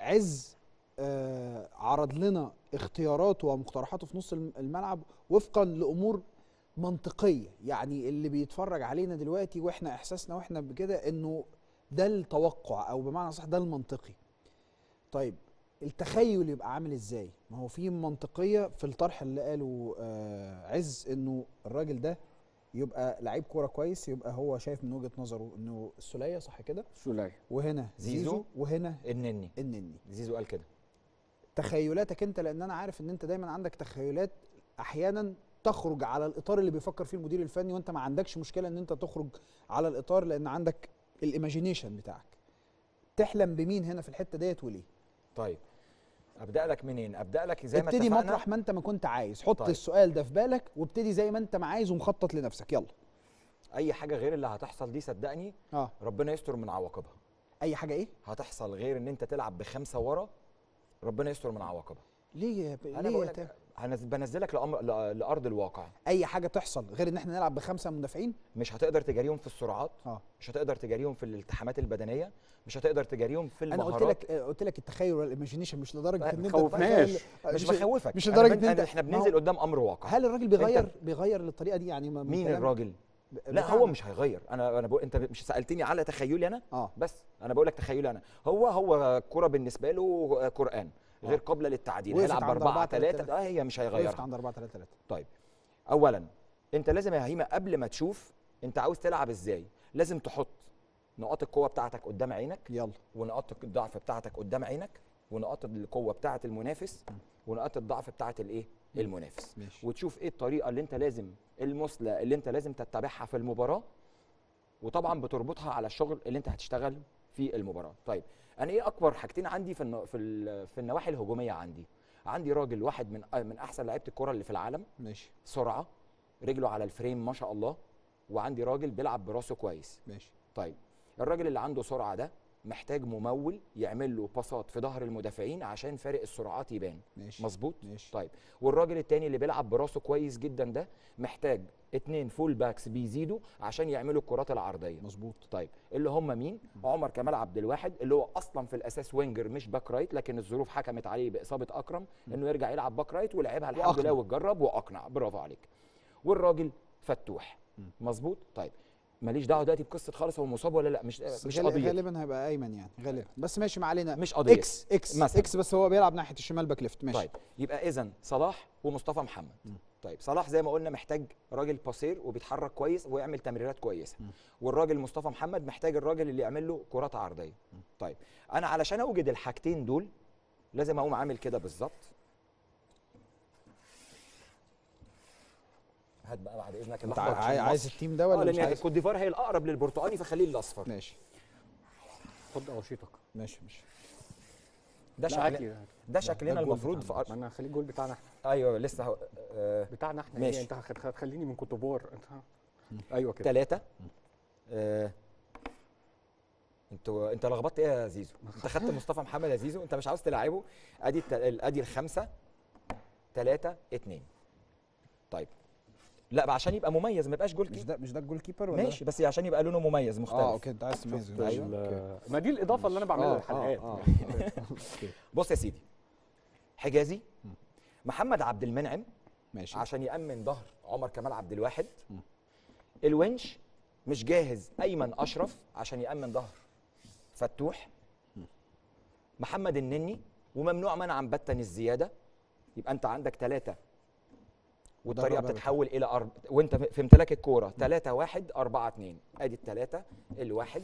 عز آه عرض لنا اختياراته ومقترحاته في نص الم- الملعب وفقا لامور منطقيه يعني اللي بيتفرج علينا دلوقتي واحنا احساسنا واحنا بكده انه ده التوقع او بمعنى صح ده المنطقي طيب التخيل يبقى عامل ازاي ما هو في منطقيه في الطرح اللي قاله آه عز انه الراجل ده يبقى لعيب كوره كويس يبقى هو شايف من وجهه نظره انه السوليه صح كده سولية وهنا زيزو. زيزو, وهنا النني النني زيزو قال كده تخيلاتك انت لان انا عارف ان انت دايما عندك تخيلات احيانا تخرج على الاطار اللي بيفكر فيه المدير الفني وانت ما عندكش مشكله ان انت تخرج على الاطار لان عندك الايماجينيشن بتاعك تحلم بمين هنا في الحته ديت وليه طيب ابدا لك منين ابدا لك زي ما ابتدي اتفقنا مطرح ما انت ما كنت عايز حط طيب. السؤال ده في بالك وابتدي زي ما انت ما عايز ومخطط لنفسك يلا اي حاجه غير اللي هتحصل دي صدقني اه ربنا يستر من عواقبها اي حاجه ايه هتحصل غير ان انت تلعب بخمسه ورا ربنا يستر من عواقبها ليه يا ب... انا ليه بقول يا لك تا- هنز- بنزلك لأمر... ل- لارض الواقع اي حاجه تحصل غير ان احنا نلعب بخمسه مدافعين مش هتقدر تجاريهم في السرعات اه مش هتقدر تجاريهم في الالتحامات البدنيه مش هتقدر تجاريهم في انا المهارات قلت لك آه، قلت لك التخيل والايماجينيشن مش لدرجه ما ان انت تخوفناش. تتخيل- مش بخوفك مش أنا لدرجه بن- ان انت أنا- احنا ما هو- بننزل قدام امر واقع هل الراجل بيغير بيغير للطريقه دي يعني ما- من مين كلام- الراجل ب- لا بتاعنا؟ هو مش هيغير انا انا بقول انت مش سالتني على تخيلي انا اه بس انا بقول لك تخيلي انا هو هو كرة بالنسبه له قران غير آه. قابله للتعديل وقفت هيلعب عند 4 4 3 3 اه هي مش وقفت هيغيرها عند 4 3 3 طيب اولا انت لازم يا هيما قبل ما تشوف انت عاوز تلعب ازاي لازم تحط نقاط القوه بتاعتك قدام عينك يلا ونقاط الضعف بتاعتك قدام عينك ونقاط القوه بتاعه المنافس ونقاط الضعف بتاعه الايه المنافس ماشي وتشوف ايه الطريقه اللي انت لازم المثلى اللي انت لازم تتبعها في المباراه وطبعا بتربطها على الشغل اللي انت هتشتغل في المباراه طيب انا ايه اكبر حاجتين عندي في الن- في ال- في النواحي الهجوميه عندي عندي راجل واحد من من احسن لعيبه الكره اللي في العالم ماشي سرعه رجله على الفريم ما شاء الله وعندي راجل بيلعب براسه كويس ماشي طيب الراجل اللي عنده سرعه ده محتاج ممول يعمل له باصات في ظهر المدافعين عشان فارق السرعات يبان ماشي مظبوط ماشي طيب والراجل التاني اللي بيلعب براسه كويس جدا ده محتاج اتنين فول باكس بيزيدوا عشان يعملوا الكرات العرضيه مظبوط طيب اللي هم مين عمر كمال عبد الواحد اللي هو اصلا في الاساس وينجر مش باك رايت لكن الظروف حكمت عليه باصابه اكرم انه يرجع يلعب باك رايت ولعبها الحمد وأقنع. لله واتجرب واقنع برافو عليك والراجل فتوح مم. مظبوط طيب ماليش دعوه دلوقتي بقصه خالص هو مصاب ولا لا مش بس مش غال- قضيه غالبا هيبقى ايمن يعني غالبا بس ماشي ما علينا مش قضيه اكس اكس مثلاً. اكس بس هو بيلعب ناحيه الشمال باك ليفت ماشي طيب يبقى اذا صلاح ومصطفى محمد مم. طيب صلاح زي ما قلنا محتاج راجل باسير وبيتحرك كويس ويعمل تمريرات كويسه مم. والراجل مصطفى محمد محتاج الراجل اللي يعمل له كرات عرضيه طيب انا علشان اوجد الحاجتين دول لازم اقوم عامل كده بالظبط هات بقى بعد اذنك انت الأحمر عشان عاي- عايز مصر. التيم ده اه ولا مش لان عايز الكوت ديفوار هي الاقرب للبرتقالي فخليه الاصفر ماشي خد اوشيتك ماشي ماشي ده لا، هات شكل لي- ده شكلنا الجول المفروض في بتاعنا. أر- ما انا هخليه الجول بتاعنا احنا ايوه لسه هو- آه بتاعنا احنا ماشي. ماشي انت هت- هتخليني من كوتوفوار انت ايوه كده ثلاثة آه. انتوا انت لخبطت ايه يا زيزو؟ انت خدت مصطفى محمد يا زيزو انت مش عاوز تلعبه ادي الت- ال- ادي الخمسة ثلاثة اتنين طيب لا بقى عشان يبقى مميز ما يبقاش جول مش كيب ده مش ده الجول كيبر ولا ماشي بس عشان يبقى لونه مميز مختلف اه اوكي انت عايز تميز شفت أيوة. ال- أوكي. ما دي الاضافه اللي انا بعملها آه، للحلقات آه، آه. بص يا سيدي حجازي محمد عبد المنعم ماشي عشان يأمن ظهر عمر كمال عبد الواحد مم. الونش مش جاهز ايمن اشرف عشان يأمن ظهر فتوح محمد النني وممنوع منعا باتا الزياده يبقى انت عندك ثلاثه والطريقه الرابع بتتحول الى أرب... وانت في امتلاك الكوره 3 1 4 2 ادي الثلاثه الواحد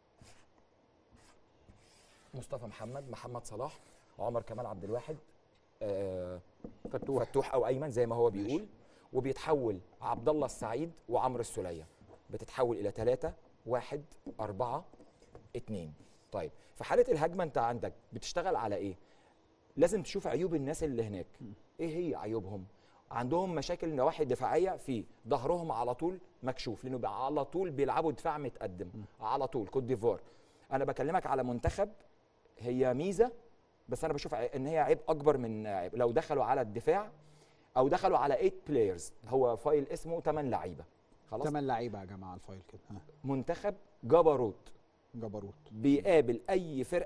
مصطفى محمد محمد صلاح عمر كمال عبد الواحد آه فتوح فتوح او ايمن زي ما هو بيقول وبيتحول عبد الله السعيد وعمرو السوليه بتتحول الى 3 1 4 2 طيب في حاله الهجمه انت عندك بتشتغل على ايه لازم تشوف عيوب الناس اللي هناك ايه هي عيوبهم عندهم مشاكل نواحي دفاعيه في ظهرهم على طول مكشوف لانه بقى على طول بيلعبوا دفاع متقدم على طول كوت ديفوار انا بكلمك على منتخب هي ميزه بس انا بشوف ع- ان هي عيب اكبر من عيب لو دخلوا على الدفاع او دخلوا على 8 بلايرز هو فايل اسمه 8 لعيبه خلاص ثمان لعيبه يا جماعه الفايل كده ها منتخب جبروت جبروت بيقابل اي فرقه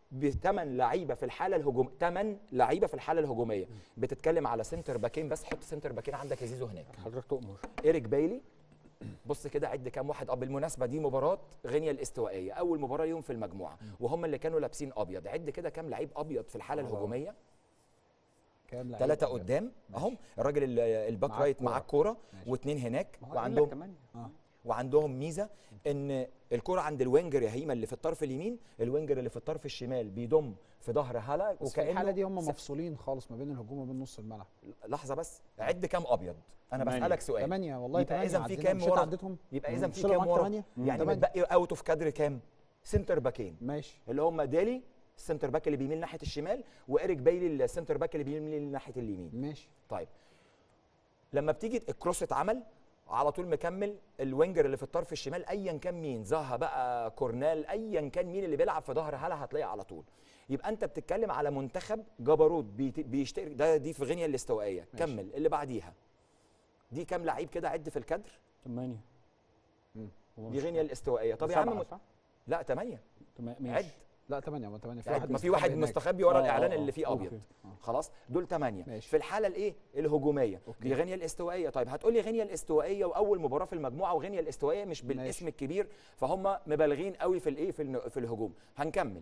بثمان لعيبه في الحاله الهجوم ثمان لعيبه في الحاله الهجوميه بتتكلم على سنتر باكين بس حط سنتر باكين عندك يا زيزو هناك حضرتك تؤمر ايريك بايلي بص كده عد كام واحد اه بالمناسبه دي مباراه غينيا الاستوائيه اول مباراه ليهم في المجموعه وهم اللي كانوا لابسين ابيض عد كده كام لعيب ابيض في الحاله آه. الهجوميه كام لعيب ثلاثه أبيض؟ قدام ماشي. اهم الراجل ال- الباك معاه رايت الكورة. معاه الكوره ماشي. واثنين هناك ما هو قال لك وعندهم تمانية. اه وعندهم ميزه ان الكره عند الوينجر يا هيما اللي في الطرف اليمين الوينجر اللي في الطرف الشمال بيضم في ظهر هالا بس في الحاله دي هم س- مفصولين خالص ما بين الهجوم وبين نص الملعب لحظه بس عد كام ابيض انا تمانية. بسالك سؤال ثمانية والله يبقى ثمانية إذن في عدينا. كام مش أنت ورا؟ عديتهم يبقى اذا في وصلوا كام معاك ورا تمانية؟ يعني تمانية. متبقي اوت اوف كادر كام سنتر باكين ماشي اللي هم دالي السنتر باك اللي بيميل ناحيه الشمال وإيريك بايلي السنتر باك اللي بيميل ناحيه اليمين ماشي طيب لما بتيجي الكروس اتعمل على طول مكمل الوينجر اللي في الطرف الشمال ايا كان مين زها بقى كورنال ايا كان مين اللي بيلعب في ظهر هلا هتلاقيه على طول يبقى انت بتتكلم على منتخب جبروت بيت- بيشترك ده دي في غينيا الاستوائيه ماشي. كمل اللي بعديها دي كام لعيب كده عد في الكادر ثمانية مم. هو دي مش غينيا حاجة. الاستوائيه طب يا عم سبعة، مت- صح؟ لا ثمانية تمام، عد ماشي لا ثمانية ما ثمانية في عد واحد ما في واحد هناك. مستخبي ورا آه، الاعلان آه، اللي فيه آه، ابيض أوكي. خلاص دول ثمانية ماشي. في الحالة الايه الهجومية أوكي. دي غينيا الاستوائية طيب هتقول لي غينيا الاستوائية واول مباراة في المجموعة وغينيا الاستوائية مش بالاسم ماشي. الكبير فهم مبالغين قوي في الايه في, الن- في الهجوم هنكمل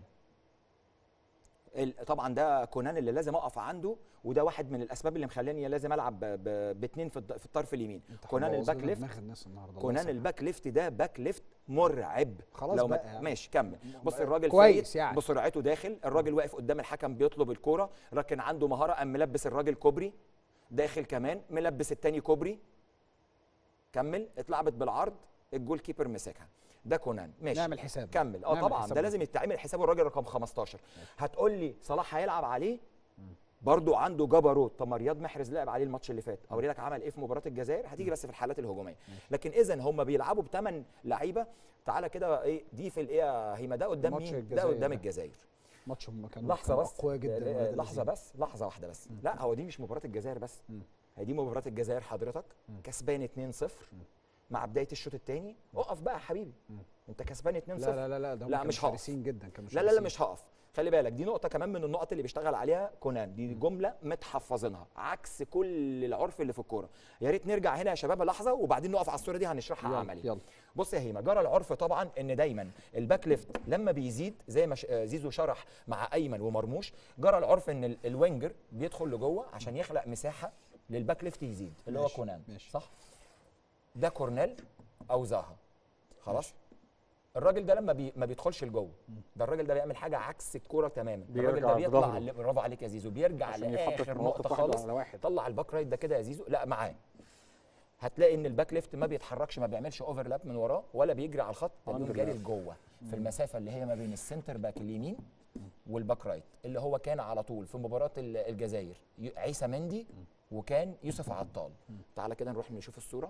ال- طبعا ده كونان اللي لازم اقف عنده وده واحد من الاسباب اللي مخلاني لازم العب ب- ب- باثنين في الض- في الطرف اليمين أنت كونان هتبوظ الباك لنا ليفت دماغ الناس النهارده الله كونان يسامحك. الباك ليفت ده باك ليفت مرعب خلاص لو ما- بقى يعني. ماشي كمل بص الراجل كويس فايق يعني. بسرعته داخل الراجل واقف قدام الحكم بيطلب الكوره لكن عنده مهاره قام ملبس الراجل كوبري داخل كمان ملبس التاني كوبري كمل اتلعبت بالعرض الجول كيبر مسكها ده كونان ماشي نعمل حساب كمل اه نعمل طبعا حساب ده لازم يتعمل حسابه الراجل رقم 15 هتقول لي صلاح هيلعب عليه برضو عنده جبروت طب ما رياض محرز لعب عليه الماتش اللي فات اوري لك عمل ايه في مباراه الجزائر هتيجي بس في الحالات الهجوميه لكن اذا هم بيلعبوا بثمان لعيبه تعالى كده ايه دي في الايه يا هيما ده قدام ماتش مين ده الجزائر قدام ده. الجزائر ماتش هم كانوا لحظه كانوا بس اقوياء جدا آه، ولاد لحظه اللذين. بس لحظه واحده بس لا هو دي مش مباراه الجزائر بس مم. هي دي مباراه الجزائر حضرتك كسبان 2-0 مع بدايه الشوط الثاني اقف بقى يا حبيبي انت كسبان 2-0 لا لا لا لا ده هم لا، كانوا مش هقف. شرسين جدا كانوا لا لا لا شرسين. مش هقف خلي بالك دي نقطة كمان من النقط اللي بيشتغل عليها كونان دي جملة متحفظينها عكس كل العرف اللي في الكورة يا ريت نرجع هنا يا شباب لحظة وبعدين نقف على الصورة دي هنشرحها يلا عملي يلا بص يا هيما جرى العرف طبعا ان دايما الباك ليفت لما بيزيد زي ما ش- آه، زيزو شرح مع ايمن ومرموش جرى العرف ان ال- الوينجر بيدخل لجوه عشان يخلق مساحة للباك ليفت يزيد اللي هو ماشي، كونان ماشي. صح ده كورنيل او زاها خلاص الراجل ده لما بي ما بيدخلش لجوه ده الراجل ده بيعمل حاجه عكس الكوره تماما الراجل بيرجع ده بيطلع بظهره. ل- برافو عليك يا زيزو بيرجع عشان يتحط في لاخر موقف نقطه واحد خالص على واحد. طلع الباك رايت ده كده يا زيزو لا معاه هتلاقي ان الباك ليفت ما بيتحركش ما بيعملش اوفرلاب من وراه ولا بيجري على الخط ده بيقوم جاري Underlap. لجوه في المسافه اللي هي ما بين السنتر باك اليمين والباك رايت اللي هو كان على طول في مباراه ال- الجزائر ي- عيسى مندي وكان يوسف عطال تعالى كده نروح نشوف الصوره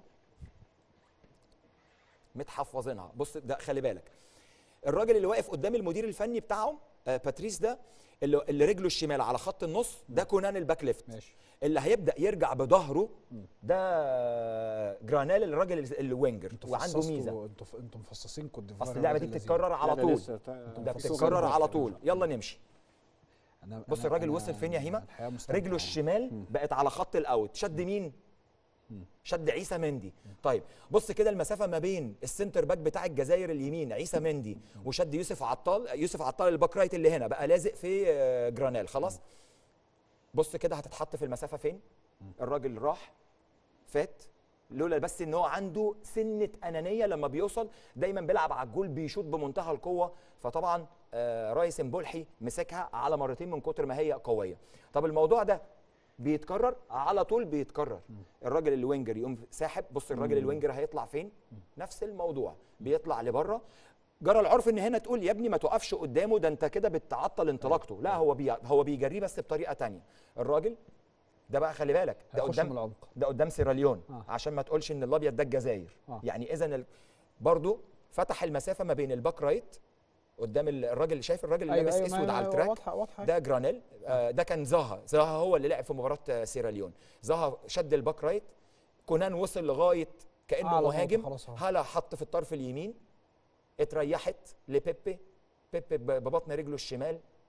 متحفظينها بص ده خلي بالك الراجل اللي واقف قدام المدير الفني بتاعهم آه باتريس ده اللي, اللي رجله الشمال على خط النص ده كونان الباك ليفت ماشي اللي هيبدا يرجع بظهره ده جرانيل الراجل ال- الوينجر انتوا وعنده فصصتوا- ميزه انتوا ف- انتوا مفصصين كنت ديفوار اصل اللعبه ولاد دي اللذين. بتتكرر على لا، ده طول لسه تا- ده فصصوا بتتكرر الباك على يعني. طول يلا نمشي أنا بص أنا- الراجل أنا وصل فين يا هيما الحقيقة مستمتع رجله يعني. الشمال بقت على خط الاوت شد مين شد عيسى مندي طيب بص كده المسافه ما بين السنتر باك بتاع الجزائر اليمين عيسى مندي وشد يوسف عطال يوسف عطال الباك رايت اللي هنا بقى لازق في آه، جرانيل خلاص بص كده هتتحط في المسافه فين الراجل راح فات لولا بس ان هو عنده سنه انانيه لما بيوصل دايما بيلعب على الجول بيشوط بمنتهى القوه فطبعا آه، رايس مبولحي مسكها على مرتين من كتر ما هي قويه طب الموضوع ده بيتكرر على طول بيتكرر الراجل الوينجر يقوم ساحب بص الراجل الوينجر هيطلع فين نفس الموضوع بيطلع لبره جرى العرف ان هنا تقول يا ابني ما توقفش قدامه ده انت كده بتعطل انطلاقته لا هو بي هو بيجريه بس بطريقه تانية الراجل ده بقى خلي بالك ده هيخش قدام من العمق ده قدام سيراليون آه. عشان ما تقولش ان الابيض ده الجزائر آه. يعني اذا ال... برضو فتح المسافه ما بين الباك رايت قدام ال- الراجل شايف الراجل اللي لابس ما اسود على هي التراك واضحه واضحه ده جرانيل آه ده كان زاها زاها هو اللي لعب في مباراه آه، سيراليون زاها شد الباك رايت كونان وصل لغايه كانه أعلى نقطة مهاجم خلاص أهو. هلا حط في الطرف اليمين اتريحت لبيبي بيبي ب- ببطن رجله الشمال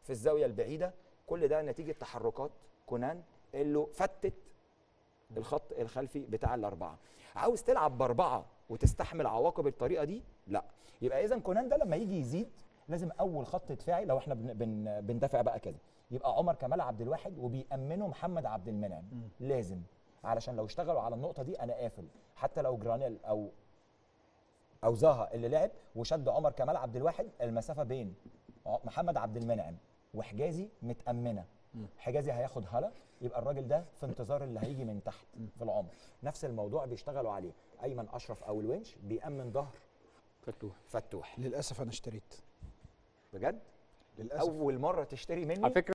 في الزاويه البعيده كل ده نتيجه تحركات كونان اللي فتت الخط الخلفي بتاع الاربعه عاوز تلعب باربعه وتستحمل عواقب الطريقه دي لا يبقى اذا كونان ده لما يجي يزيد لازم اول خط دفاعي لو احنا بن بن بندافع بقى كده يبقى عمر كمال عبد الواحد وبيأمنه محمد عبد المنعم لازم علشان لو اشتغلوا على النقطه دي انا قافل حتى لو جرانيل او او زاها اللي لعب وشد عمر كمال عبد الواحد المسافه بين ع- محمد عبد المنعم وحجازي متامنه حجازي هياخد هلا يبقى الراجل ده في انتظار اللي هيجي من تحت في العمر نفس الموضوع بيشتغلوا عليه ايمن اشرف او الونش بيامن ظهر فتوح فتوح للاسف انا اشتريت بجد للاسف اول مره تشتري مني على فكره